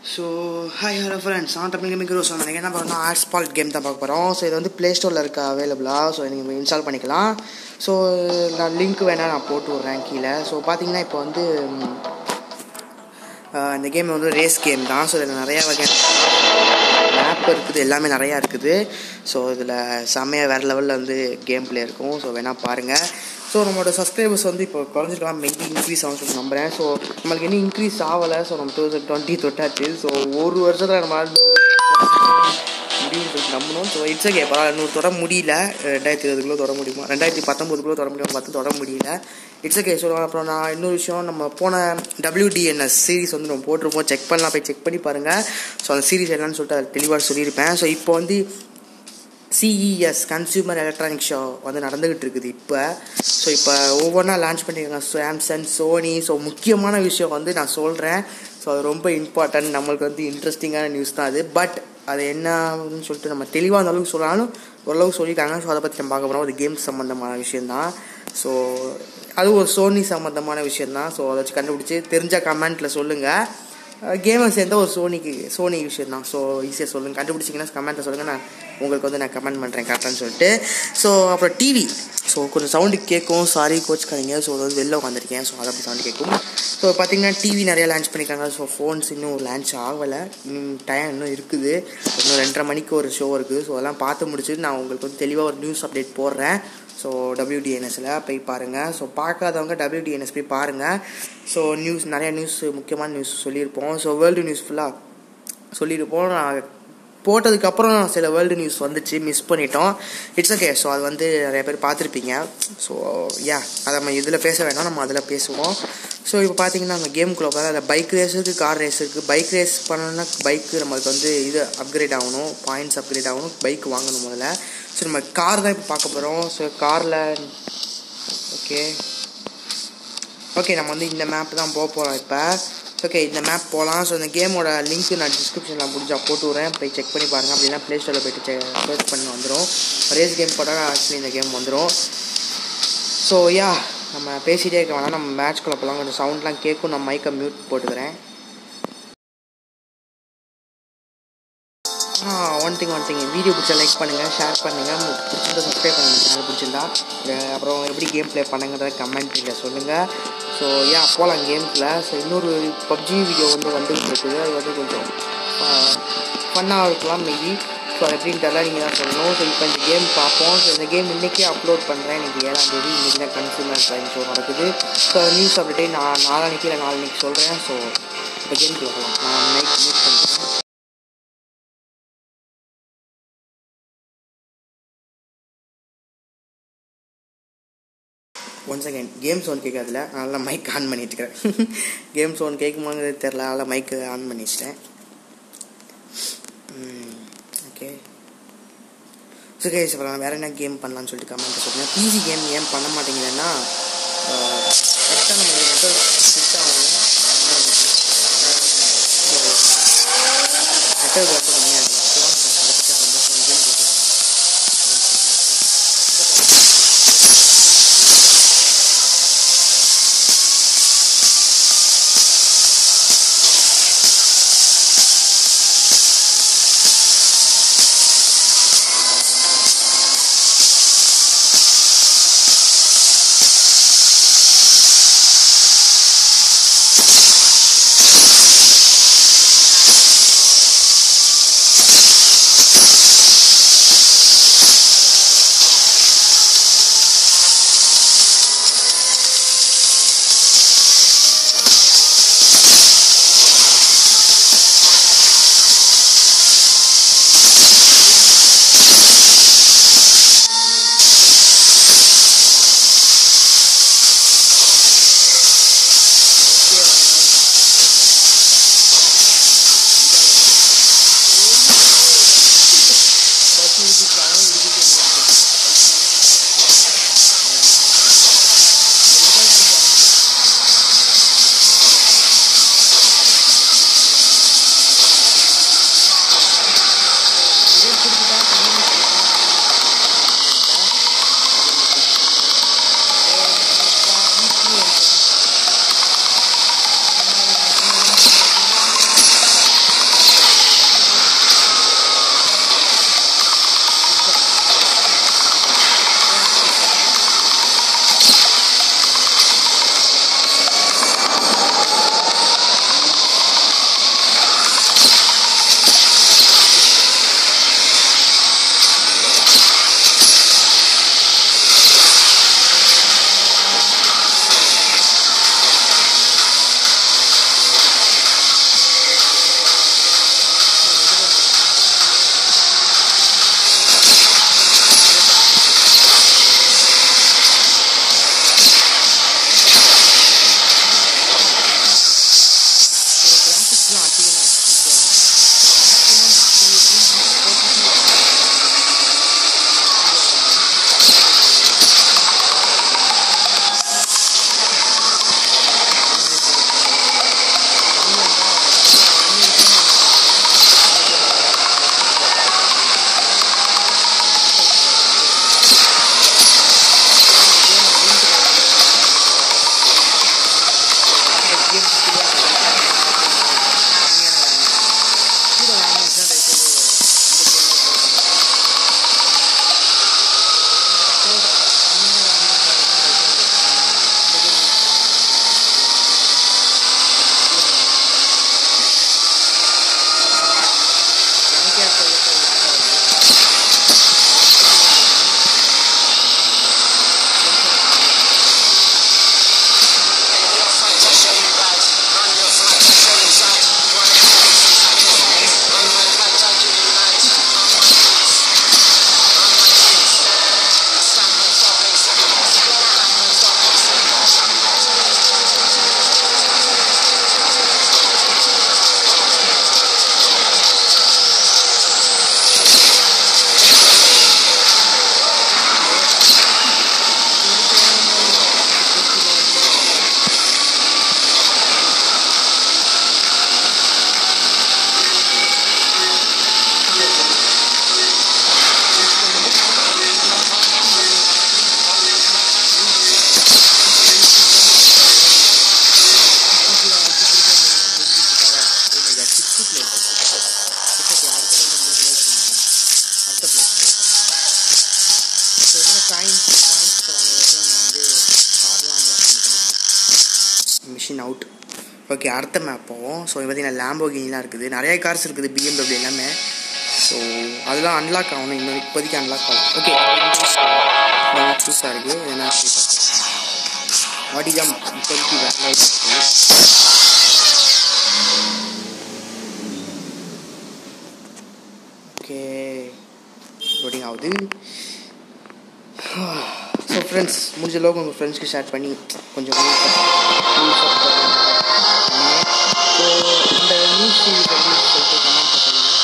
So hi hello friends நான் Tamil gaming rose நீங்கள் என்ன பண்ணணும் ஆஸ்பால்ட் கேம் தான் பார்க்க போகிறோம் ஸோ இது வந்து ப்ளே ஸ்டோரில் இருக்க அவைலபிளாக ஸோ நீங்கள் இன்ஸ்டால் பண்ணிக்கலாம் ஸோ நான் லிங்க் வேணால் நான் போட்டு விட்றேன் கீழே ஸோ பார்த்தீங்கன்னா இப்போ வந்து ம், ஆஹ், இந்த கேம் வந்து ரேஸ் கேம் தான் ஸோ இதில் நிறையா வகை மேப் இருக்குது எல்லாமே நிறையா இருக்குது ஸோ இதில் செம்மையாக வேறு லெவலில் வந்து கேம் ப்ளே இருக்கும் ஸோ வேணால் பாருங்கள் ஸோ நம்மளோட சப்ஸ்கிரைபர்ஸ் வந்து இப்போ குறைஞ்சிருக்கலாம் மெயின்லி இன்க்ரீஸ் ஆகும் சொல்லி நம்புகிறேன் ஸோ நம்மளுக்கு இன்னும் இன்க்ரீஸ் ஆகலை ஸோ நம்ம டூ தௌசண்ட் டுவெண்ட்டி தொட்டாச்சு ஸோ ஒரு வருஷத்தில் நம்ம முடியும் சொல்லி நம்பணும் ஸோ இட்ஸ் ஓகே பரவாயில்ல நூறு தொட முடியல ரெண்டாயிரத்தி இருபதுக்குள்ளே தொட முடியுமா ரெண்டாயிரத்தி பத்தொம்பதுக்குள்ளே தொட முடியுமா பார்த்து தொட முடியல இட்ஸ் ஓகே ஸோ அப்புறம் நான் இன்னொரு விஷயம் நம்ம போன டபிள்யூடிஎன்எஸ் சீரிஸ் வந்து நம்ம போட்டிருப்போம் செக் பண்ணலாம் போய் செக் பண்ணி பாருங்கள் ஸோ அந்த சீரிஸ் என்னன்னு சொல்லிட்டு அதை தெளிவாக சொல்லியிருப்பேன் ஸோ இப்போ வந்து சிஇஎஸ் கன்சியூமர் எலக்ட்ரானிக் ஷோ வந்து நடந்துக்கிட்டு இருக்குது இப்போ ஸோ இப்போ ஒவ்வொன்றா லான்ச் பண்ணியிருக்காங்க சாம்சங் சோனி ஸோ முக்கியமான விஷயம் வந்து நான் சொல்கிறேன் ஸோ அது ரொம்ப இம்பார்ட்டன்ட் நம்மளுக்கு வந்து இன்ட்ரெஸ்டிங்கான நியூஸ் தான் அது பட் அது என்னன்னு சொல்லிட்டு நம்ம தெளிவாக அந்த அளவுக்கு சொல்லலாலும் ஓரளவுக்கு சொல்லியிருக்காங்க ஸோ அதை பற்றி நம்ம பார்க்க போகிறோம் அது கேம் சம்மந்தமான விஷயந்தான் ஸோ அது ஒரு சோனி சம்மந்தமான விஷயந்தான் ஸோ அதை வச்சு கண்டுபிடிச்சி தெரிஞ்ச கமெண்ட்டில் சொல்லுங்கள் கேமை சேர்ந்த ஒரு சோனிக்கு சோனி விஷயம் தான் ஸோ ஈஸியாக சொல்லுங்கள் கண்டுபிடிச்சிங்கன்னா கமெண்ட்டில் சொல்லுங்கள் நான் உங்களுக்கு வந்து நான் கமெண்ட் பண்ணுறேன் கரெக்டான்னு சொல்லிட்டு ஸோ அப்புறம் டிவி ஸோ கொஞ்சம் சவுண்டு கேட்கும் சாரி கோச்சுக்காதீங்க ஸோ அது வந்து வெளில உட்காந்துருக்கேன் ஸோ அதை அப்படி சவுண்டு கேட்கும் ஸோ பார்த்தீங்கன்னா டிவி நிறையா லான்ச் பண்ணியிருக்காங்க ஸோ ஃபோன்ஸ் இன்னும் லான்ச் ஆகலை இன்னும் டைம் இன்னும் இருக்குது இன்னும் ரெண்டரை மணிக்கு ஒரு ஷோ இருக்குது ஸோ அதெல்லாம் பார்த்து முடிச்சுட்டு நான் உங்களுக்கு வந்து தெளிவாக ஒரு நியூஸ் அப்டேட் போடுறேன் ஸோ டபிள்யூடிஎன்எஸில் போய் பாருங்கள் ஸோ பார்க்காதவங்க டபிள்யூடிஎன்எஸ் போய் பாருங்கள் ஸோ நியூஸ் நிறைய நியூஸ் முக்கியமான நியூஸ் சொல்லியிருப்போம் ஸோ வேர்ல்டு நியூஸ் ஃபுல்லாக சொல்லியிருப்போம் நான் போட்டதுக்கப்புறம் சில வேர்ல்டு நியூஸ் வந்துச்சு மிஸ் பண்ணிட்டோம் இட்ஸ் ஓகே ஸோ அது வந்து நிறைய பேர் பார்த்துருப்பீங்க ஸோ யா அதை நம்ம இதில் பேச வேணாம் நம்ம அதில் பேசுவோம் ஸோ இப்போ பார்த்தீங்கன்னா நம்ம கேமுக்குள்ளே பார்த்தா அதில் பைக் ரேஸ் இருக்குது கார் ரேஸ் இருக்குது பைக் ரேஸ் பண்ணணும்னா பைக்கு நம்மளுக்கு வந்து இது அப்கிரேட் ஆகணும் பாயிண்ட்ஸ் அப்கிரேட் ஆகணும் பைக் வாங்கணும் முதல்ல ஸோ நம்ம கார் தான் இப்போ பார்க்க போகிறோம் ஸோ காரில் ஓகே ஓகே நம்ம வந்து இந்த மேப் தான் போக போகிறோம் இப்போ ஓகே இந்த மேப் போகலாம் ஸோ இந்த கேமோட லிங்க் நான் டிஸ்கிரிப்ஷனில் முடிஞ்சா போட்டு விட்றேன் போய் செக் பண்ணி பாருங்கள் அப்படின்னா ப்ளே ஸ்டோரில் போய்ட்டு சர்ச் பண்ணி வந்துடும் ரேஸ் கேம் போட்டால் ஆக்சுவலி இந்த கேம் வந்துடும் ஸோ யா நம்ம பேசிகிட்டே இருக்க வேணாம் நம்ம மேட்ச்குள்ளே போகலாம் கொஞ்சம் சவுண்ட்லாம் கேட்கும் நான் மைக்கை மியூட் போட்டுக்கிறேன் ah one thing one thing video பிடிச்சா லைக் பண்ணுங்கள் ஷேர் பண்ணுங்கள் உங்களுக்கு பிடிச்சிருந்தா சப்ஸ்கிரைப் பண்ணுங்கள் சேனல் பிடிச்சிருந்தா அஹ் அப்புறம் எப்படி கேம் ப்ளே பண்ணுங்கிறத கமெண்ட்டில் சொல்லுங்கள் ஸோ யா போகலாம் கேம்ஸில் ஸோ இன்னொரு பப்ஜி வீடியோ வந்து வந்துட்டு இருக்குது அது வந்து கொஞ்சம் ஃபன்னாக இருக்கலாம் மேபி ஸோ அது எப்படின்னு தெரியல நீங்கள் தான் சொல்லணும் ஸோ இப்போ இந்த கேம் பார்ப்போம் ஸோ இந்த கேம் இன்றைக்கே அப்லோட் பண்ணுறேன் இன்றைக்கி ஏழாம் தேதி இன்றைக்கி தான் கன்சூமர் டைம் ஷோ நடக்குது ஸோ நியூஸ் அப்டேட்டே நான் நாளானிக்கு இல்லை நாளைக்கு சொல்கிறேன் ஸோ இப்போ கேம் போகலாம் நான் நைட் மியூட் பண்ணுறேன் ஒன் செகண்ட் கேம் சவுண்ட் கேட்காதுல அதனால் மைக் ஆன் பண்ணிட்டு இருக்கிறேன் கேம் சவுண்ட் கேட்குமாங்கிறது தெரில அதனால் மைக்கு ஆன் பண்ணி வச்சிட்டேன் ஓகே ஸோ கேஸ் அப்புறம் வேறு என்ன கேம் பண்ணலாம்னு சொல்லிட்டு கமெண்ட் சொல்லுங்கள் பிசி கேம் ஏன் பண்ண மாட்டேங்கிறேன்னா கரெக்டாக நம்ம நெட்ஒர்க் ஸ்விட்ச் ஆகும் நெட்ஒர்க் ரொம்ப கம்மியாக இருக்குது ஸோ அதை பற்றி ரொம்ப கேம் கேட்குறேன் ஓகே அடுத்த மேப் போவோம் ஸோ பார்த்தீங்கன்னா லேம்போகினிலாம் இருக்குது நிறைய கார்ஸ் இருக்குது பிஎம்டபிள்யூ எல்லாமே ஸோ அதெல்லாம் அன்லாக் ஆகணும் இன்னும் இப்போதைக்கு அன்லாக் ஆகும் ஓகே புதுசாக இருக்குது என்ன வாட்டி ஜம் இப்போதைக்கு வேறு level இருக்குது ஓகே லோடிங் ஆகுது ஸோ ஃப்ரெண்ட்ஸ் முடிஞ்ச அளவுக்கு உங்கள் ஃப்ரெண்ட்ஸ்க்கு ஷேர் பண்ணி கொஞ்சம் ஸோ இந்த நியூஸ் சீரிஸ் அப்படின்னு சொல்லிட்டு கமெண்ட்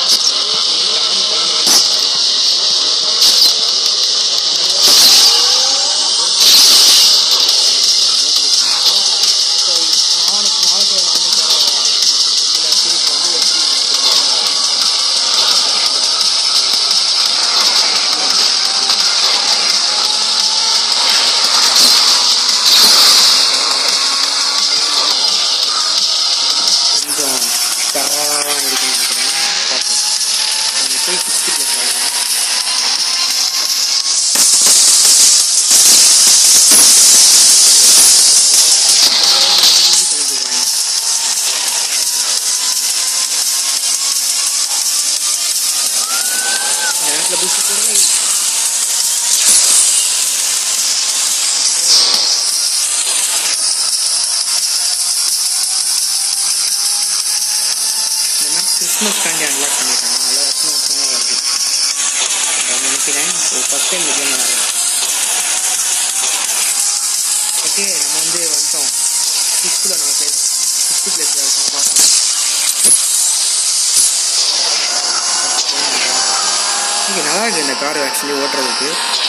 கொஞ்சம் டராக இருக்குன்னு நினைக்கிறேன் பார்ப்போம் நம்ம போய் சிக்ஸ்டி ப்ளஸ் ஆகலாம் இந்த நேரத்தில் பூஸ்ட் கூட இந்த மேப் கிறிஸ்மஸ்க்காண்டி அன்லாக் பண்ணிட்டாங்க அதில் வருஷம் வருஷமாக வருது நான் நினைக்கிறேன் ஸோ ஃபஸ்ட் டைம் இந்த கேம் விளாட்றேன் ஓகே நம்ம வந்து வந்துட்டோம் ஃபிஃப்த்தில் நம்ம பிளேஸ் ஃபிஃப்த்து பிளேஸில் இருக்கோம் பார்க்கலாம் ஓகே நல்லா இருக்கு இந்த கார் ஆக்சுவலி ஓட்டுறதுக்கு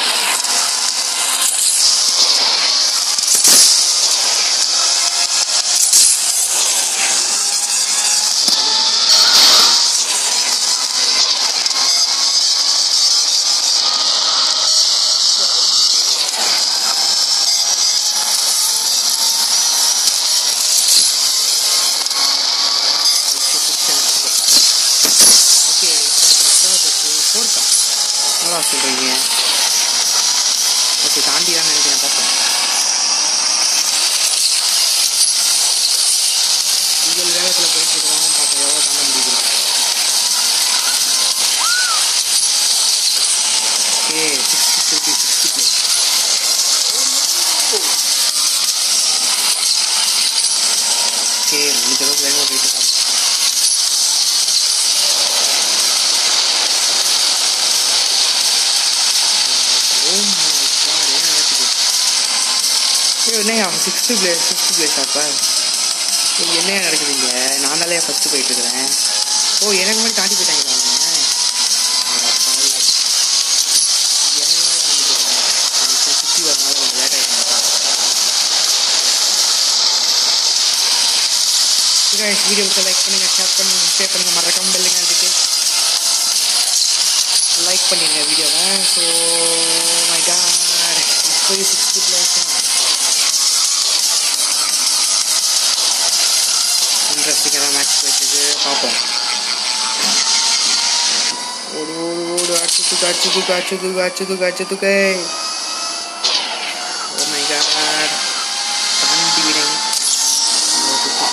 ஓகே இப்போ ஃபோர்த்தா நல்லா சொல்கிறீங்க ஓகே தாண்டி தான் நினைக்கிறேன் பார்ப்போம் இதில் வேகத்தில் போயிட்டு இருக்கிறோம் பார்ப்போம் எவ்வளோ தாண்ட முடியுது okay sixty sixty sixty place okay முடிஞ்ச அளவுக்கு வேகமாக போயிட்டு இருக்கோம் ஓ மை காட் என்ன நடக்குது ஐயோ என்னையா சிக்ஸ்த்து பிளேஸ் ஃபிஃப்த்து பிளேஸ் அப்போ என்னையா நடக்குதுங்க நான் தானே ஃபஸ்ட்டு போயிட்டு இருக்கிறேன் ஓ எனக்கு மட்டும் தாண்டி போயிட்டாங்க பாருங்க அட பாவி. எனக்கு முன்னாடி தாண்டி போயிட்டாங்க சுற்றி வரனால கொஞ்சம் லேட் ஆகிட்டாங்க வீடியோவுக்கு லைக் பண்ணுங்க ஷேர் பண்ணுங்க ஷேர் பண்ணுங்க மறக்காம பெல்லுங்க அதுக்கு லைக் பண்ணிடுங்க வீடியோவை ஸோ மை காட் இப்போ சிக்ஸ்டி ப்ளஸ் இன்ட்ரெஸ்டிங்கான மேட்ச் போயிட்டு பார்ப்போம் ஓடு ஓடு ஓடு அடிச்சு தூக்கு அடிச்சு தூக்கு அடிச்சு தூக்கு அடிச்சு தூக்கு அடிச்சு தூக்கு ஓ மை காட் தாண்டி விடுங்க அவ்வளோ தூக்கு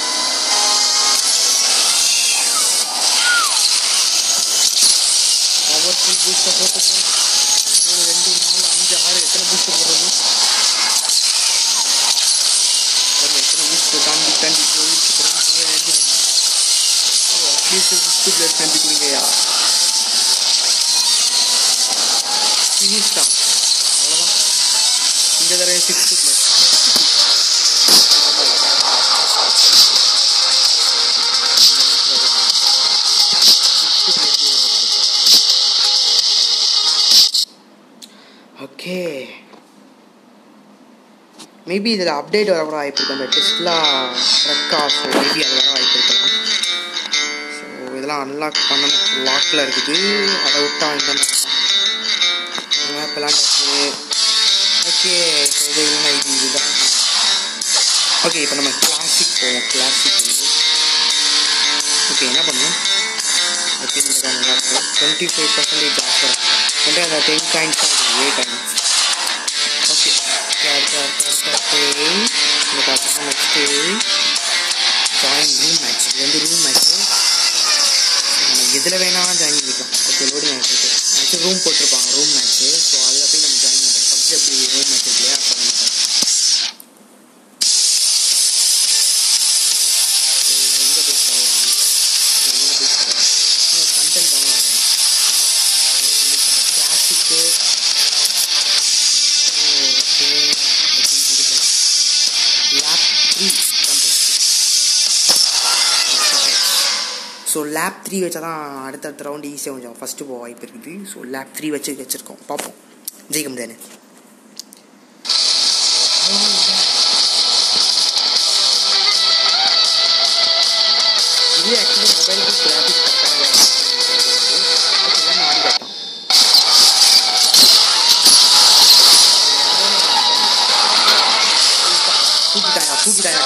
பவர்ஃபுல் பூஸ்டர் போட்டு ஒரு ரெண்டு நாலு அஞ்சு ஆறு எத்தனை பூஸ்டர் போடுறது பாருங்க, எத்தனை பூஸ்டர் தாண்டி தாண்டி போயிட்டு இருக்கிறோம் எழுதுறேன் அட்லீஸ்ட் ஃபிஃப்த்து பிளேஸ் தாண்டி கொடுங்கய்யா ஃபினிஷ்டா அவ்வளோதான் இந்த தடவை சிக்ஸ்த்து பிளேஸ் ஓகே மேபி இதில் அப்டேட் வர வாய்ப்பு இருக்கு அந்த டெஸ்ட்லா ட்ரக் ஆஃப் மேபி அது வர வாய்ப்பு இருக்கலாம் ஸோ இதெல்லாம் அன்லாக் பண்ணணும் லாக்கில் இருக்குது அதை விட்டா இந்த மேப் மேப் ஓகே இப்போ இது இல்லைன்னா இது இதுதான் ஓகே இப்போ நம்ம கிளாசிக் போவோம் கிளாசிக் ஓகே என்ன பண்ணணும் அப்படின்னு நல்லா இருக்கும் டுவெண்ட்டி ஃபைவ் பர்சன்டேஜ் ஆஃபர் வந்து அந்த டென் காயின்ஸ் தான் எயிட் டைம்ஸ் ஓகே அடுத்து அடுத்து அடுத்து அடுத்து இந்த பார்த்தா நெக்ஸ்ட்டு இதில் வேணால் ஜாயின் பண்ணிக்கலாம் ஓகே லோடிங் ஆகிட்டு இருக்கு ஆக்சுவலி ரூம் போட்டிருப்பாங்க ரூம் மேட்ச்சு ஸோ அதில் போய் நம்ம ஜாயின் பண்ணுறோம் பப்ஜி அப்படி ரூம் மேட்ச் இருக்கு இல்லையா அப்போ நம்ம எங்கே போய் சொல்லலாம் எங்கே போய் சொல்லலாம் கண்டென்ட் தான் ஆகணும் கிளாசிக்கு ஓகே லேப் த்ரீ தான் ஸோ லேப் த்ரீ வச்சா தான் அடுத்தடுத்த ரவுண்டு ஈஸியாக கொஞ்சம் ஃபஸ்ட்டு போக வாய்ப்பு இருக்குது ஸோ லேப் த்ரீ வச்சு வச்சுருக்கோம் பார்ப்போம் ஜெயிக்க முடியாது இது ஆக்சுவலி மொபைலுக்கு கிராஃபிக்ஸ் கரெக்டாக ஆக்சுவலாக ஆடி கட்டான் தூக்கிட்டாயா தூக்கிட்டாயா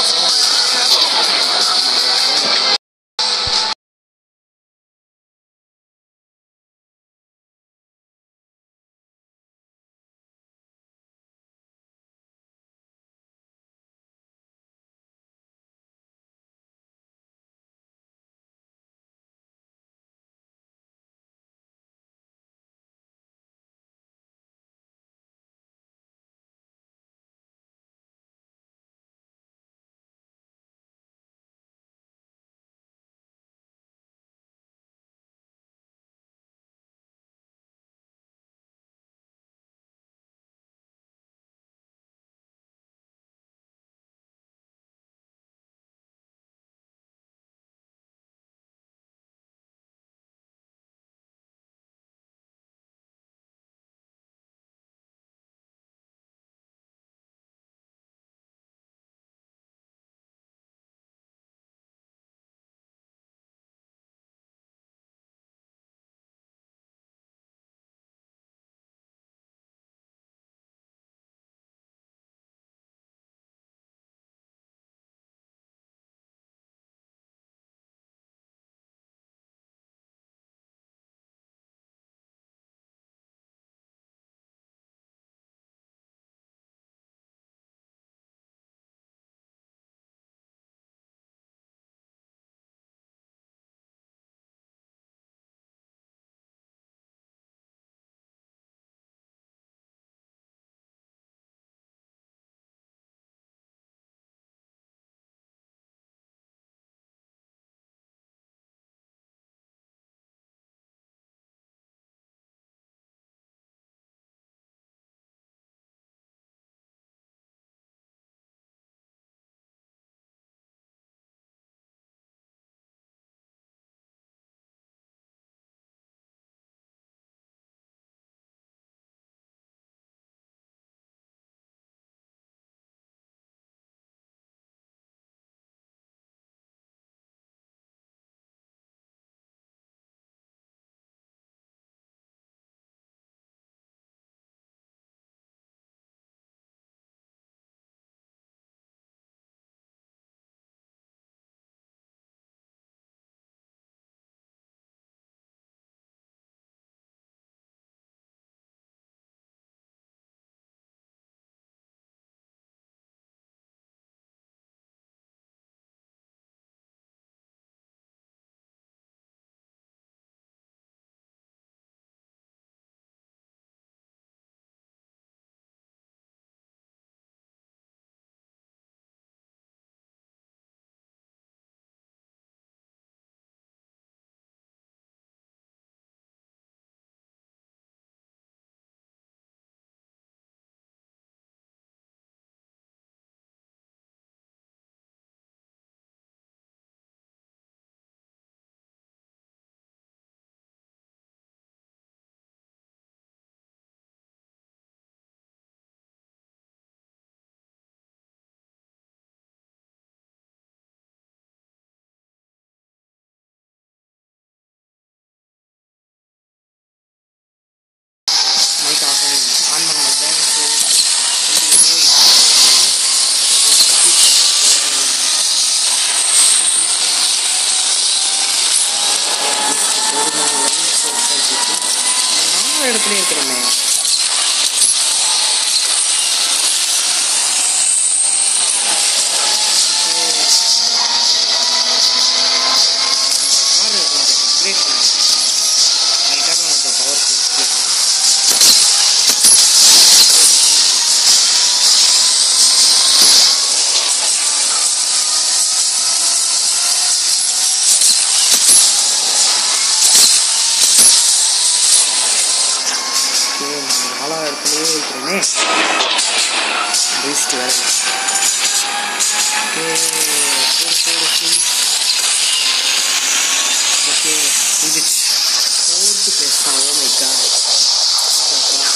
மைக் ஆஃப் பண்ணி ஆன் பண்ண மாட்டேன் ஸோ நாலு இடத்துல இருக்கிறோமே கார் கொஞ்சம் அப்கிரேட் பண்ணேன் இடத்துலயே இருக்கிறேனே பூஸ்ட் வேற இல்லை. ஓகே போடு போடு please. ஓகே முடிஞ்சிச்சு ஃபோர்த்து பிளேஸ் தான் oh my god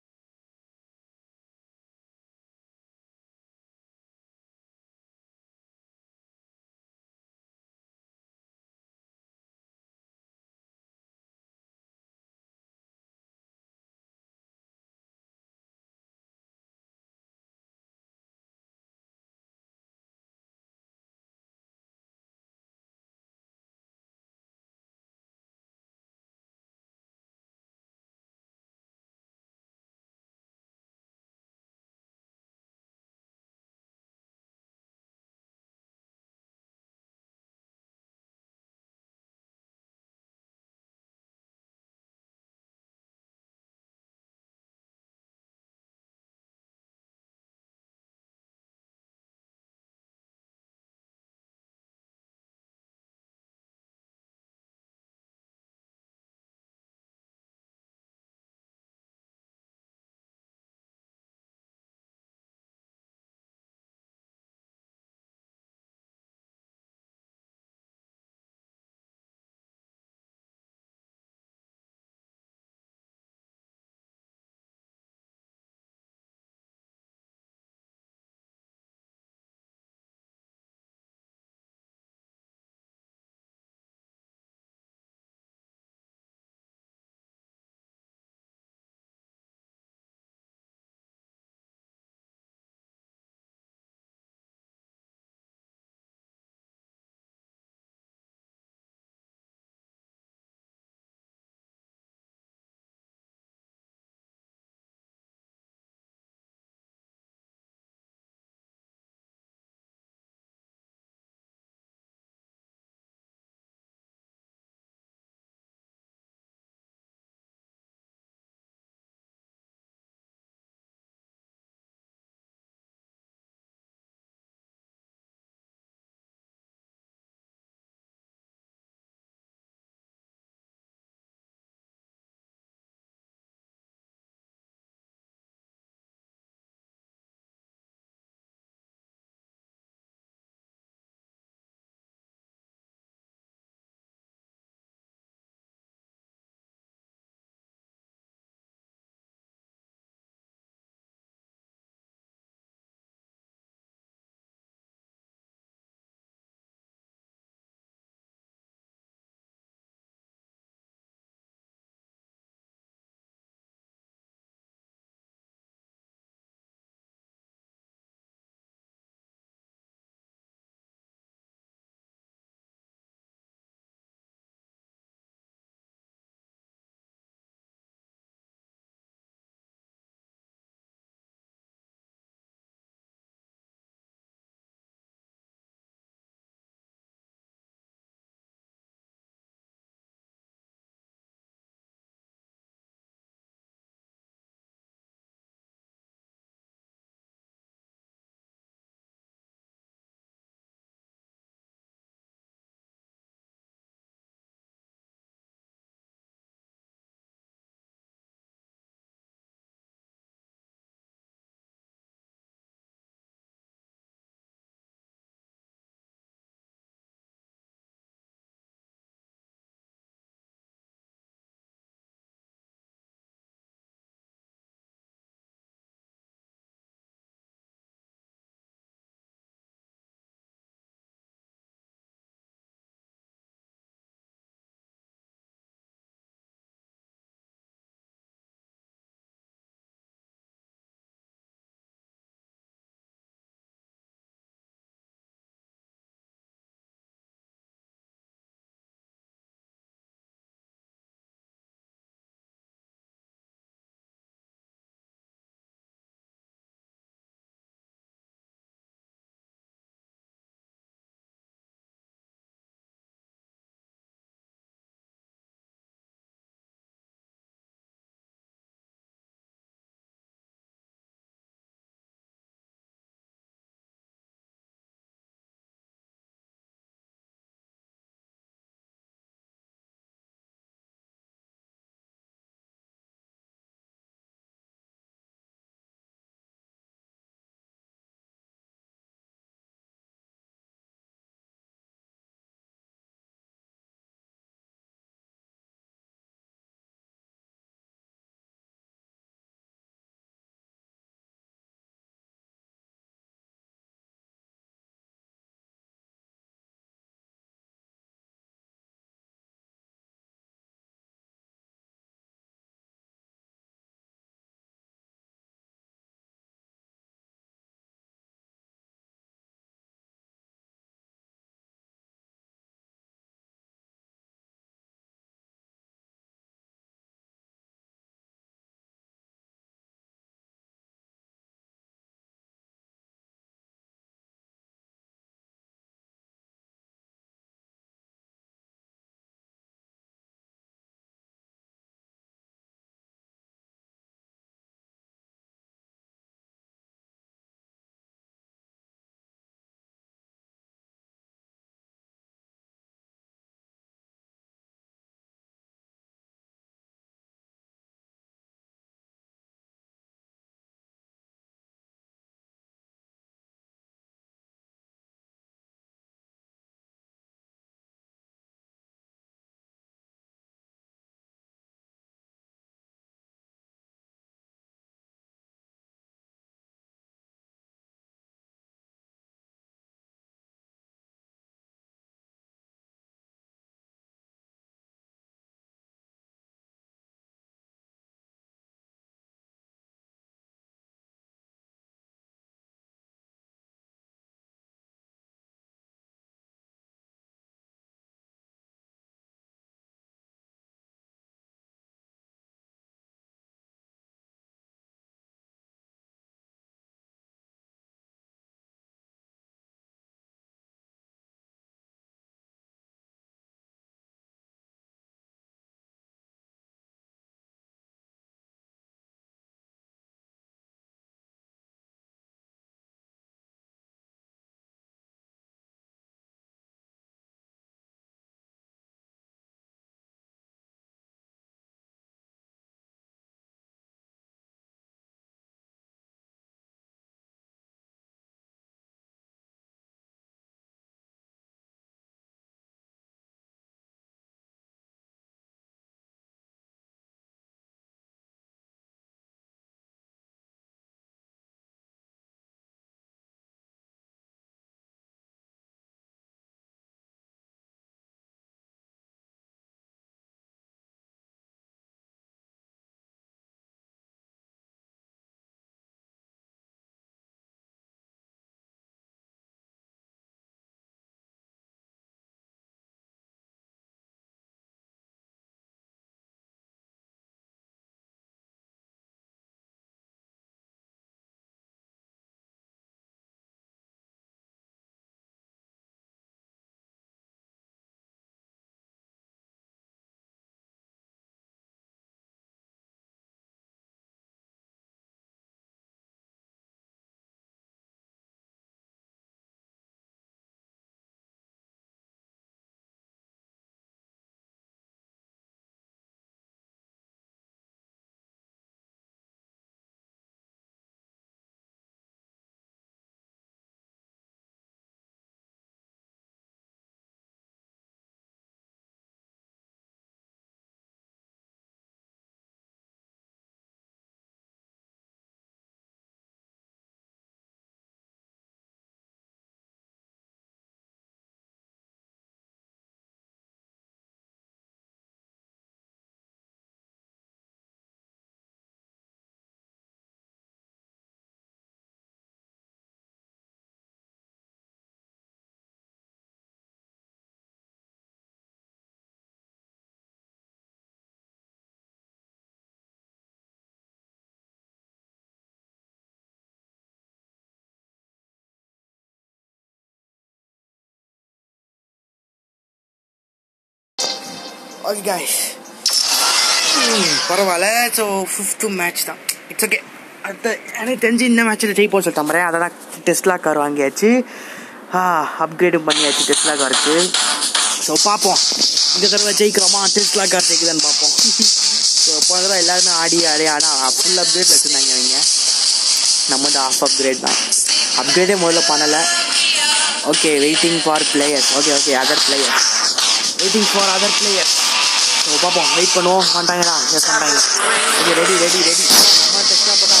okay guys பரவாயில்ல ஸோ ஃபிஃப்த்து மேட்ச் தான் இட்ஸ் ஓகே அடுத்த எனக்கு தெரிஞ்சு இந்த மேட்ச்சில் ஜெயிப்போம் சொல்லிட்டு நம்புறேன் அதெல்லாம் டெஸ்ட்லா கார் வாங்கியாச்சு அப்கிரேடும் பண்ணியாச்சு டெஸ்ட்லா காருக்கு ஸோ பார்ப்போம் இந்த தடவை ஜெயிக்கிறோமா டெஸ்ட்லா கார் ஜெயிக்குதான்னு பார்ப்போம் ஸோ போன தடவை எல்லாருமே ஆடி ஆடி ஆனால் ஃபுல் அப்கிரேட் வச்சுருந்தாங்க அவங்க நம்ம வந்து ஆஃப் அப்கிரேட் தான் அப்கிரேடே முதல்ல பண்ணலை okay waiting for players okay okay other players waiting for other players so பார்ப்போம் வெயிட் பண்ணுவோம் வந்துட்டாங்களா எஸ் வந்துட்டாங்க ஓகே ரெடி ரெடி ரெடி நம்ம டெஸ்ட்லாம் போட்டாங்க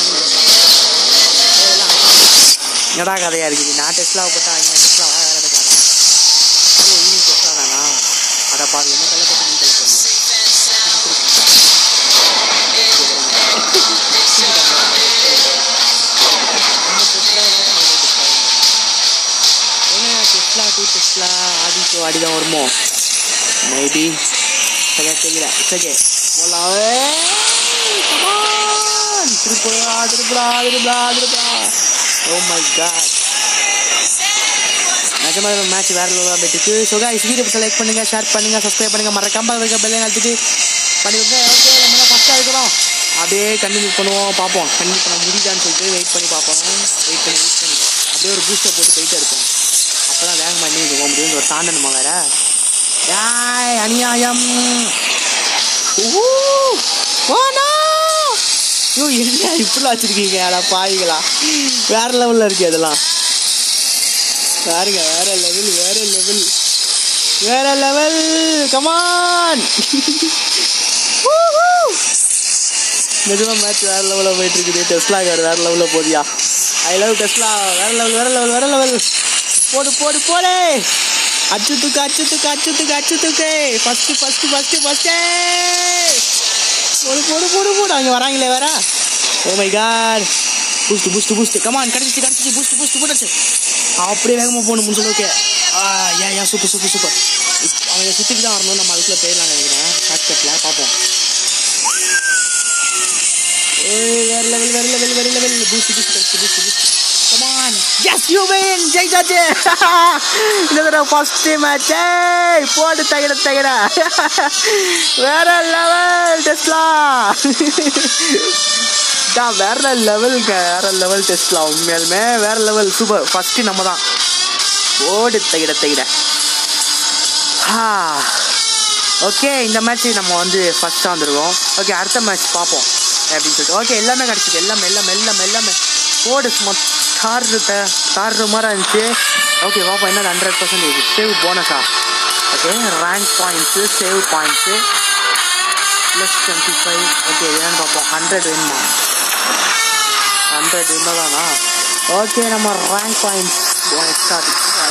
என்னடா கதையாக இருக்குது நான் டெஸ்ட்லாம் போட்டாங்க டெஸ்ட்லாம் வேறு வேறு கதை ஓ ஈவினிங் டெஸ்ட்லாம் தானா அட பாரு என்ன கல்ல போட்டு நீ கல்ல டெஸ்ட்லா டூ டெஸ்ட்லா ஆடி டூ ஆடி தான் வருமோ மேபி சரியா தெரியல ஓகே போலாவே திருப்புடா திருப்புடா திருப்புடா திருப்புடா ஓ மை காட் நிஜமாக மேட்ச் வேற லெவலாக போயிட்டு ஸோ கைஸ் வீடியோ பிடிச்ச லைக் பண்ணுங்க ஷேர் பண்ணுங்க சப்ஸ்கிரைப் பண்ணுங்க மறக்காம இருக்க பெல்லை அழுத்திட்டு பண்ணிவிடுங்க ஓகே நம்ம ஃபஸ்ட்டாக இருக்கிறோம் அப்படியே கண்டினியூ பண்ணுவோம் பார்ப்போம் கண்டினியூ பண்ண முடியுதான்னு சொல்லிட்டு வெயிட் பண்ணி பார்ப்போம் வெயிட் பண்ணி வெயிட் பண்ணி அப்படியே ஒரு பூஸ்டர் போட்டு போயிட்டே இருப்போம் அப்போ தான் வேகமாக பண்ணி போக முடியும் ஒரு தாண்டணுமா வேற யாய் அநியாயம் ஊஹூ. ஓ no! ஐயோ என்ன இப்படிலாம் வச்சிருக்கீங்க அட பாவிகளா வேற லெவலில் இருக்கு அதெல்லாம் பாருங்க வேற லெவல் வேற லெவல் வேற லெவல் கமான் நிஜமா மேட்ச் வேற லெவலில் போயிட்டு இருக்குது டெஸ்லா வேற வேற லெவலில் போதியா ஐ லவ் டெஸ்லா வேற லெவல் வேற லெவல் வேற லெவல் போடு போடு போடு அச்சு தூக்கு அச்சு தூக்கு அச்சு தூக்கு அச்சு தூக்கு ஃபர்ஸ்ட் ஃபர்ஸ்ட் ஃபர்ஸ்ட் ஃபர்ஸ்ட் போடு போடு போடு போடு அங்கே வராங்களே வேற oh my god boost boost boost come on கிடச்சிச்சு கிடச்சிச்சு பூஸ்ட் பூஸ்ட் போட்டுச்சு அப்படியே வேகமாக போகணும் சொல்லி okay ah yeah yeah super super super அவங்க சுற்றிட்டு தான் வரணும் நம்ம அதுக்குள்ளே போயிடலாம் நினைக்கிறேன் ஷார்ட்கட்டில் பார்ப்போம் ஏய் வேற லெவல் வேற லெவல் வேற லெவல் பூஸ்ட் பூஸ்ட் கிடச்சி boost boost come on yes you win ஜெயிச்சாச்சு இந்த தடவை ஃபர்ஸ்ட் மேட்ச் போடு தகிட தகிட வேற லெவல் டெஸ்ட்லா தான் வேற லெவலுங்க வேற லெவல் டெஸ்ட்லாம் உண்மையாலுமே வேற லெவல் சூப்பர் ஃபர்ஸ்ட் நம்ம தான் ஓடு தகிட தகிட ஓகே இந்த மேட்ச் நம்ம வந்து ஃபர்ஸ்ட்டாக வந்துருக்கோம் ஓகே அடுத்த மேட்ச் பார்ப்போம் அப்படின்னு சொல்லிட்டு ஓகே எல்லாமே கிடச்சிது எல்லாமே எல்லாமே எல்லாமே எல்லாமே போடு சும்மா தாறு தாறு மாதிரி இருந்துச்சு ஓகே பார்ப்போம் என்ன ஹண்ட்ரட் பர்சன்டேஜ் சேவ் போனஸா okay rank points save points plus twenty five okay என்னன்னு பார்ப்போம் ஹண்ட்ரட் வேணுமா ஹண்ட்ரட் இருந்தாதானா ஓகே நம்ம rank points extra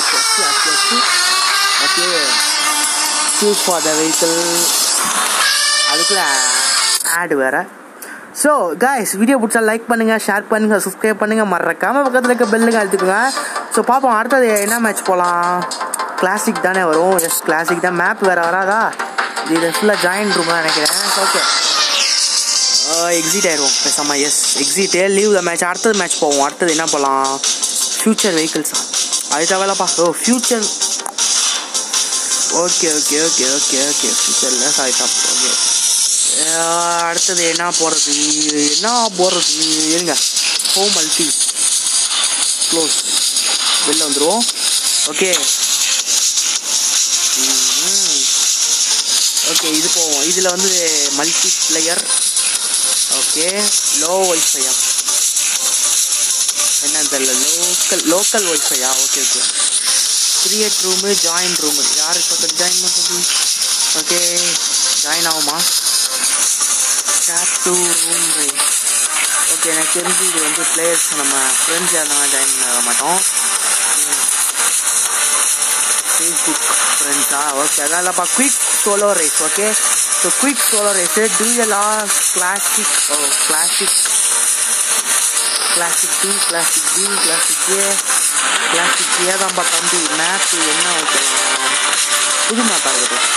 okay choose for the vehicle அதுக்குள்ள ஆடு வேறு ஸோ காய்ஸ் வீடியோ பிடிச்சா லைக் பண்ணுங்கள் ஷேர் பண்ணுங்கள் சப்ஸ்கிரைப் பண்ணுங்கள் மறக்காமல் பக்கத்தில் இருக்க பெல்லுங்க அழுத்துக்குங்க ஸோ பார்ப்போம் அடுத்தது என்ன மேட்ச் போகலாம் கிளாசிக் தானே வரும் எஸ் கிளாசிக் தான் மேப் வேறு வராதா இது ஃபுல்லாக ஜாயின் ரூம் தான் நினைக்கிறேன் ஓகே எக்ஸிட் ஆயிடுவோம் பேசாமல் எஸ் எக்ஸிட்டே லீவ் த மேட்ச் அடுத்தது மேட்ச் போவோம் அடுத்தது என்ன போகலாம் ஃப்யூச்சர் வெஹிக்கிள்ஸா அது தேவையில்லப்பா oh future okay okay okay okay okay ஃப்யூச்சரில் சாரி டாப் ஓகே அடுத்தது என்ன போடுறது என்ன போடுறது இருங்க ஹோம் மல்டி க்ளோஸ் வெளில வந்துடுவோம் ஓகே ஓகே இது போவோம் இதில் வந்து மல்டி பிளேயர் ஓகே லோ ஒய்ஃபையா என்னன்னு தெரியல லோக்கல் லோக்கல் ஒய்ஃபையா okay okay create room join room யார் இப்போ ஜாயின் பண்ணுறது ஓகே ஜாயின் ஆகுமா ஷேர் டூ ரூம் ஓகே எனக்கு தெரிஞ்சு இது வந்து பிளேயர்ஸ் நம்ம ஃப்ரெண்ட்ஸ் யாரும் ஜாயின் ஆக மாட்டோம் ஃபேஸ்புக் ஃப்ரெண்ட்ஸா ஓகே அதான் இல்லைப்பா quick solo race okay so quick solo race டூயலா classic oh classic classic B classic B classic A classic A தான்ப்பா தம்பி மேப் என்ன வைக்கலாம் புது மேப்பாக இருக்கட்டும்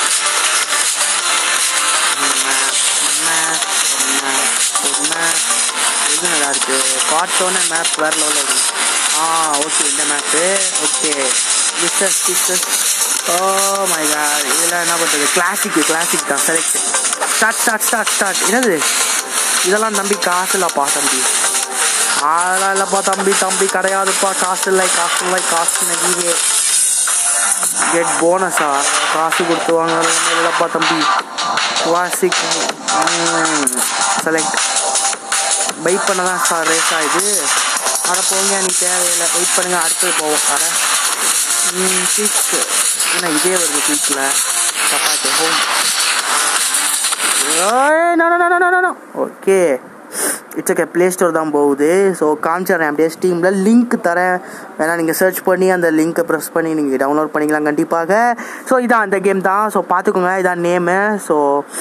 மேப் மேப் மேப் இது நல்லா இருக்கு பார்த்தோன்னே மேப் வேறு லெவலில் இருக்கு ஆ ஓகே இந்த map okay business business oh my god இதெல்லாம் என்ன பண்ணுறது கிளாசிக் கிளாசிக் தான் select start start start start என்னது இதெல்லாம் தம்பி காசு இல்லைப்பா தம்பி அதெல்லாம் இல்லைப்பா தம்பி தம்பி கிடையாதுப்பா காசு இல்லை காசு இல்லை காசு நெகிவே கெட் போனஸா காசு கொடுத்து வாங்குறது இல்லைப்பா தம்பி கிளாசிக் செலக்ட் வெயிட் பண்ண தான் சார் ரேஸா இது அட போங்க நீ தேவையில்லை வெயிட் பண்ணுங்க அடுத்தது போவோம் அட குயிக் என்ன இதே வருது குயிக்கில் சப்பாத்தி home okay it's okay play store தான் போகுது ஸோ காமிச்சிடுறேன் அப்படியே ஸ்டீமில் லிங்க் தரேன் வேணா நீங்கள் சர்ச் பண்ணி அந்த லிங்க்கை ப்ரெஸ் பண்ணி நீங்கள் டவுன்லோட் பண்ணிக்கலாம் கண்டிப்பாக ஸோ இதான் அந்த கேம் தான் ஸோ பார்த்துக்கோங்க இதான் நேமு ஸோ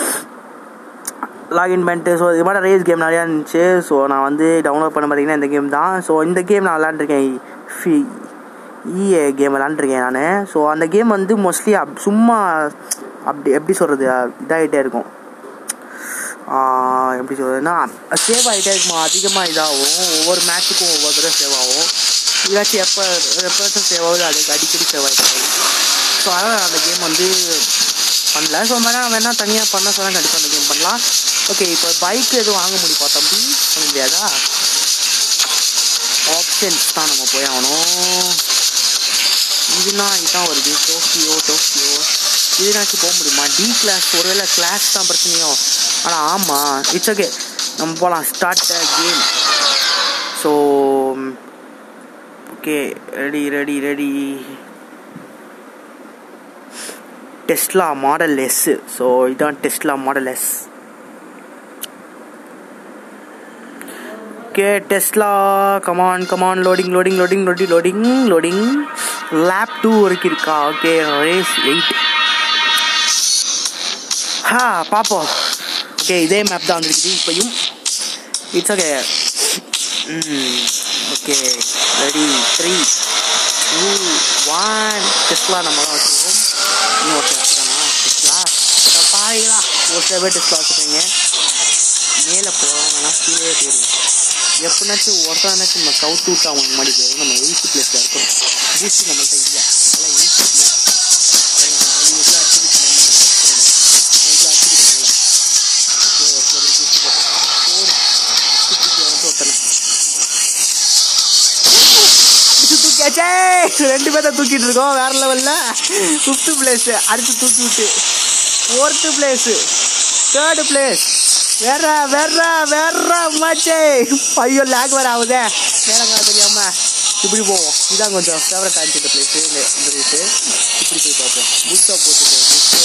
லாகின் பண்ணிட்டு ஸோ இது மாதிரி ரேஸ் கேம் நிறையா இருந்துச்சு ஸோ நான் வந்து டவுன்லோட் பண்ண பார்த்தீங்கன்னா இந்த கேம் தான் ஸோ இந்த கேம் நான் விளாண்டுருக்கேன் ஃபி இஏ கேம் விளாண்டுருக்கேன் நான் ஸோ அந்த கேம் வந்து மோஸ்ட்லி அப் சும்மா அப்படி எப்படி சொல்கிறது இதாகிட்டே இருக்கும் எப்படி சொல்கிறதுனா சேவ் ஆகிட்டே இருக்குமா அதிகமாக இதாகும் ஒவ்வொரு மேட்ச்சுக்கும் ஒவ்வொரு தடவை சேவ் ஆகும் இதாச்சும் எப்போ எப்போ சேவ் ஆகுது அதுக்கு அடிக்கடி சேவ் ஆகிட்டு ஸோ அதனால் அந்த கேம் வந்து பண்ணல ஸோ வேணா வேணா தனியாக பண்ண சொன்னால் கண்டிப்பாக அந்த கேம் பண்ணலாம் ஓகே இப்போ பைக் எதுவும் வாங்க முடியுமா தம்பி வாங்க முடியாதா ஆப்ஷன்ஸ் தான் நம்ம போய் ஆகணும் இதுனா இதுதான் வருது டோக்கியோ டோக்கியோ இதுனாச்சும் போக முடியுமா டி கிளாஸ் ஒருவேளை கிளாஸ் தான் பிரச்சனையோ ஆனால் ஆமாம் இட்ஸ் ஓகே நம்ம போகலாம் start game so okay ready ready ready Tesla model S so இதான் Tesla model S okay Tesla come on come on loading loading loading loading loading loading lap two வரைக்கும் இருக்கா ஓகே ரேஸ் எயிட் ஹா பார்ப்போம் okay இதே map தான் வந்துருக்குது இப்போயும் it's okay okay ready three two one Tesla நம்ம தான் வச்சுருக்கோம் இன்னும் ஒருத்தர் வச்சுருக்கானா டெஸ்லா பாருங்களா ஒரு சில பேர் டெஸ்லா வச்சுருக்கீங்க மேலே போகிறவங்கன்னா கீழே போயிருங்க எப்படினாச்சும் ஒருத்தானாச்சும் நம்ம கவுத்து விட்டு அவங்க முன்னாடி போயிடும் நம்ம எயித்து பிளேஸில் இருக்கிறோம் பூஸ்ட் நம்மள்ட்ட இல்லை அதெல்லாம் எயித்து பிளேஸ் அவங்களுக்கு அடிச்சுக்கிட்டு அவங்களுக்கு அடிச்சுக்கிட்டு ஓகே ஒரு சில பேர் பூஸ்ட் போட்டோம் போடு தூக்கி வந்து ஒருத்தனை தூக்கியாச்சே ரெண்டு பேர்த்த தூக்கிட்டு இருக்கோம் வேற லெவல்ல ஃபிஃப்த்து பிளேஸ் அடுத்து தூக்கி விட்டு ஃபோர்த்து பிளேஸ் தேர்டு பிளேஸ் வேற வேற வேற மாச்சே ஐயோ லேக் வேற ஆகுதே நேரங்க தெரியாம இப்படி போவோம் இதான் கொஞ்சம் ஃபேவரட் ஆச்சு இந்த பிளேஸ் இந்த ரூட்டு இப்படி போய் பார்ப்போம் புஷ்டா போட்டுப்போம்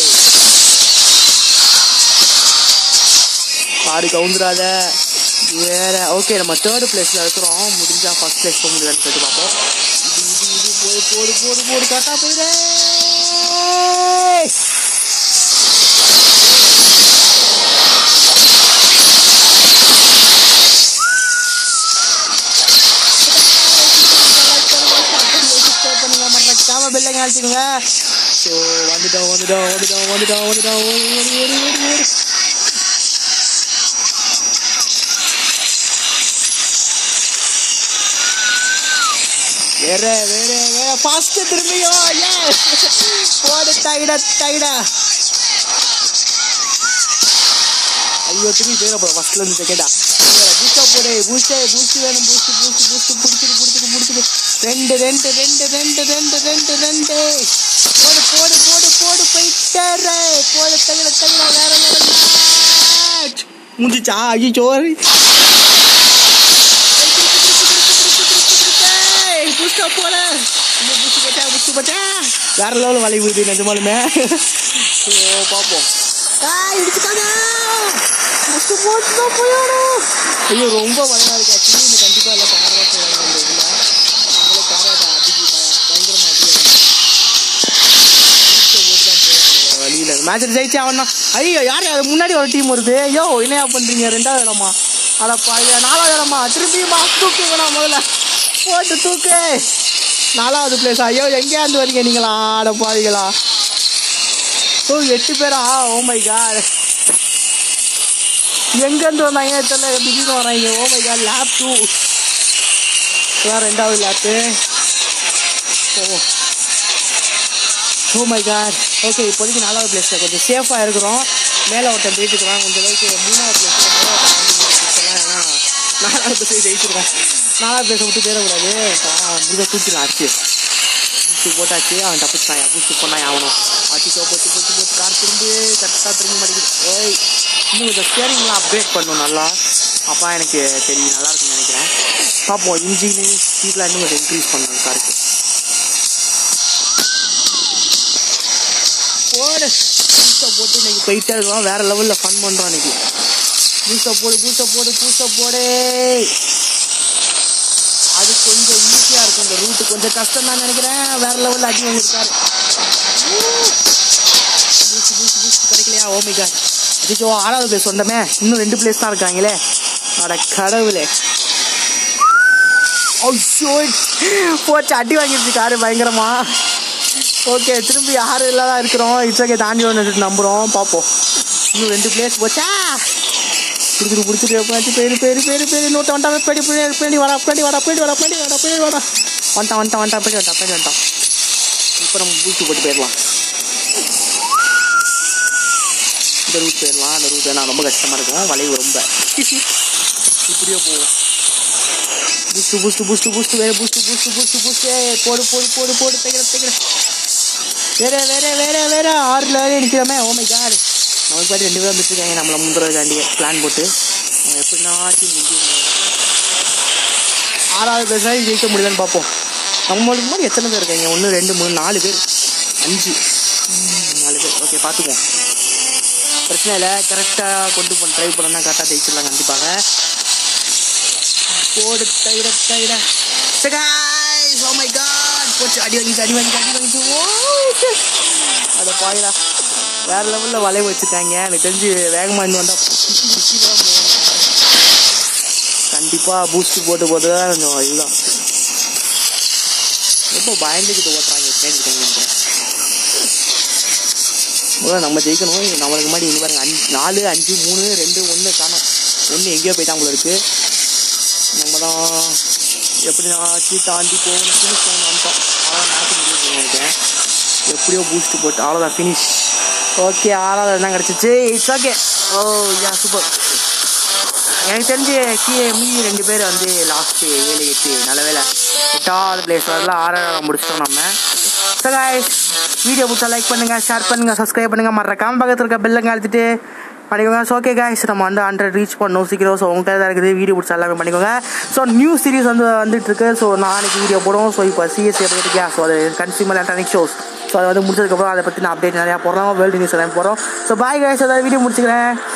ஆடு கவுந்துராத வேற ஓகே நம்ம தேர்ட் பிளேஸ்ல இருக்கிறோம் முடிஞ்சா ஃபர்ஸ்ட் பிளேஸ் போக முடியலன்னு சொல்லிட்டு பார்ப்போம் இது இது இது போய் போடு போடு போடு கரெக்டாக போயிடு மறக்காம பெல்லைங்க அழைச்சிடுங்க ஸோ வந்துட்டோம் வந்துட்டோம் வந்துட்டோம் வந்துட்டோம் வந்துட்டோம் ஓடி ஓடி ஓடி ஓடி ஓடி வேற வேற வேற ஃபாஸ்ட் திரும்பியும் எஸ் போடு டைடா டைடா ஐயோ திரும்பி போயிட போற ஃபர்ஸ்ட்ல இருந்து செகண்டா பூஸ்டா போடு பூஸ்டே பூஸ்ட் வேணும் பூஸ்ட் பூஸ்ட் பூஸ்ட் புடிச்சிட்டு புடிச்சிட்டு புடிச்சிட்டு ரெண்டு ரெண்டு ரெண்டு ரெண்டு ரெண்டு ரெண்டு ரெண்டு போடு போடு போடு போடு போயிட்டாரு போடு தகட தகட வேற லெவல் மேட்ச் முடிஞ்சிச்சா ஐயோ பூஸ்டா போல பூஸ்ட் போச்சா பூஸ்ட் போச்சா வேற லெவல் வலை விடுது நிஜமாலுமே ஸோ பார்ப்போம் இடிச்சுட்டாங்க பூஸ்ட் போட்டு தான் போயிடும் ஐயோ ரொம்ப மழையா இருக்கு ஆக்சுவலி இந்த கண்டிப்பா எல்லாம் பாடுறதா செய்வாங்க இந்த இதுல அவங்களே பாராட்ட அதிக பயங்கரமா அதிகம் வழியில மேட்ச் ஜெயிச்சு அவன் ஐயோ யார் அது முன்னாடி ஒரு டீம் வருது ஐயோ என்னையா பண்றீங்க ரெண்டாவது இடமா அட பாயா நாலாவது இடமா திருப்பியுமா தூக்கு வேணாம் முதல்ல போட்டு தூக்கு நாலாவது பிளேஸ் ஐயோ எங்கேயாந்து வரீங்க நீங்களா அட பாவிகளா ஓ எட்டு பேரா ஓ மை காட் எங்கேருந்து வந்தாங்க தெரியல திடீர்னு வராங்க oh my god lap two இதான் ரெண்டாவது lap oh oh my god okay இப்போதைக்கு நாலாவது பிளேஸில் கொஞ்சம் சேஃபாக இருக்கிறோம் மேலே ஒருத்தன் போயிட்டு இருக்கிறான் கொஞ்சம் அளவுக்கு மூணாவது பிளேஸில் ஏன்னா நாலாவது பிளேஸ் ஜெயிச்சிருக்கோம் நாலாவது பிளேஸை விட்டு போயிடக்கூடாது முடிஞ்ச தூக்கிடலாம் அடிச்சு பூஸ்ட் போட்டாச்சு அவன் தப்பிச்சிட்டான் பூஸ்ட் பண்ணான் ஆகணும் அடிச்சு போட்டு போட்டு போட்டு கார் திரும்பி கரெக்டாக திரும்ப மாட்டேங்குது ஓய் இன்னும் இந்த ஸ்டியரிங்லாம் அப்டேட் பண்ணும் நல்லா அப்போ எனக்கு தெரியும் நல்லா இருக்குன்னு நினைக்கிறேன் பார்ப்போம் இன்ஜினு ஸ்பீட்லாம் இன்னும் கொஞ்சம் இன்க்ரீஸ் பண்ணணும் காருக்கு போடு பூஸ்டை போட்டு இன்னைக்கு போயிட்டே இருக்கோம் வேற லெவலில் ஃபன் பண்ணுறோம் இன்னைக்கு பூஸ்டை போடு பூஸ்டை போடு பூஸ்டை போடு அது கொஞ்சம் ஈஸியாக இருக்கும் இந்த ரூட்டு கொஞ்சம் கஷ்டம் தான் நினைக்கிறேன் வேற லெவலில் அடி வாங்கியிருக்காரு பூஸ்ட் பூஸ்ட் பூஸ்ட் கிடைக்கலையா ஓமை கார் அச்சோ ஆறாவது பிளேஸ் வந்தமே இன்னும் ரெண்டு பிளேஸ் தான் இருக்காங்களே அட கடவுளே ஐயோ போச்சு அடி வாங்கிருச்சு காரு பயங்கரமா ஓகே திரும்பி யாரும் இல்லாதான் இருக்கிறோம் இட்ஸ் ஓகே தாண்டி வந்து நம்புகிறோம் பார்ப்போம் இன்னும் ரெண்டு பிளேஸ் போச்சா பிடிச்சிட்டு பிடிச்சிட்டு போச்சு பேரு பேரு பேரு பேரு நூற்று வந்துட்டான் பேடி பேடி பேடி வாடா பேடி வாடா பேடி வாடா பேடி வாடா பேடி வாடா வந்துட்டான் வந்துட்டான் வந்துட்டான் பேடி வந்துட்டான் பேடி வந்துட்டான் இப்போ நம்ம பூஸ்ட் போட்டு போயிடலாம் இந்த ரூட் போயிடலாம் அந்த ரூட் ஏன்னா ரொம்ப கஷ்டமாக இருக்கும் வளைவு ரொம்ப இப்படியே போவோம் பூஸ்ட் பூஸ்ட் பூஸ்ட் பூஸ்ட் வேற பூஸ்ட் பூஸ்ட் பூஸ்ட் பூஸ்ட் போடு போடு போடு போடு தைக்கிற தைக்கிற வேற வேற வேற வேற ஆறுல வேற நிற்கிறோமே ஓமை காடு நமக்கு பாட்டி ரெண்டு பேரும் வந்துட்டு இருக்காங்க நம்மளை முந்துறதுக்காண்டி பிளான் போட்டு அவன் எப்படினாச்சும் முடியும் ஆறாவது பேர் தான் ஜெயிக்க முடியலன்னு பார்ப்போம் நம்மளுக்கு மாதிரி எத்தனை பேர் இருக்காங்க ஒன்று ரெண்டு மூணு நாலு பேர் அஞ்சு ம், நாலு பேர் ஓகே பார்த்துக்குவோம் பிரச்சனை இல்லை கரெக்டாக கொண்டு போன ட்ரைவ் பண்ணோம்னா கரெக்டாக ஜெயிச்சிடலாம் கண்டிப்பாக போடு தைட தைட guys oh my god போச்சு அடி வாங்கிச்சு அடி வாங்கிச்சு அடி வாங்கிச்சு ஓ அட பாயிடா வேற லெவலில் வளைய வச்சுருக்காங்க எனக்கு தெரிஞ்சு வேகமாக இருந்து வந்தால் கண்டிப்பாக பூஸ்ட் போட்டு போட்டு தான் கொஞ்சம் இதுதான் ரொம்ப பயந்துக்கிட்டு ஓட்டுறாங்க சேர்ந்துருக்காங்க நினைக்கிறேன் முதல்ல நம்ம ஜெயிக்கணும் நம்மளுக்கு முன்னாடி இங்கே பாருங்க அஞ்சு நாலு அஞ்சு மூணு ரெண்டு ஒன்று காணும் ஒன்று எங்கேயோ போயிட்டான் போல இருக்கு நம்ம தான் எப்படி ஆச்சு தாண்டி போகணும் ஃபினிஷ் பண்ண வந்துட்டோம் அவ்வளோ நாட்டு முடிவு நினைக்கிறேன் எப்படியோ பூஸ்ட் போட்டு அவ்வளோதான் ஃபினிஷ் ஓகே ஆறாவது தான் கிடச்சிச்சு it's okay oh yeah super எனக்கு தெரிஞ்சு கீழே மீதி ரெண்டு பேர் வந்து லாஸ்ட்டு ஏழு எட்டு நல்ல வேலை எட்டாவது பிளேஸ் வரல ஆறாவது முடிச்சிட்டோம் நம்ம ஸோ guys வீடியோ பிடிச்சா லைக் பண்ணுங்கள் ஷேர் பண்ணுங்கள் சப்ஸ்கிரைப் பண்ணுங்கள் மறக்காம பக்கத்தில் இருக்க பெல்லுங்க அழுத்திட்டு பண்ணிக்கோங்க ஸோ ஓகே guys நம்ம வந்து ஹண்ட்ரட் ரீச் பண்ணோம் சீக்கிரம் ஸோ உங்கள்கிட்ட தான் இருக்குது வீடியோ பிடிச்சா எல்லாமே பண்ணிக்கோங்க ஸோ நியூ சீரிஸ் வந்து வந்துட்டு இருக்கு ஸோ நாளைக்கு வீடியோ போடுவோம் ஸோ இப்போ சிஎஸ்சி போயிட்டு ஸோ அது கன்சியூமர் எலக்ட்ரானிக் ஷோஸ் ஸோ அது வந்து முடிச்சதுக்கப்புறம் அதை பற்றி நான் அப்டேட் நிறையா போடுறோம் வேர்ல்டு நியூஸ் எல்லாம் போடுறோம் ஸோ பாய் guys அதாவது வீடியோ முடிச்சுக்கிறேன்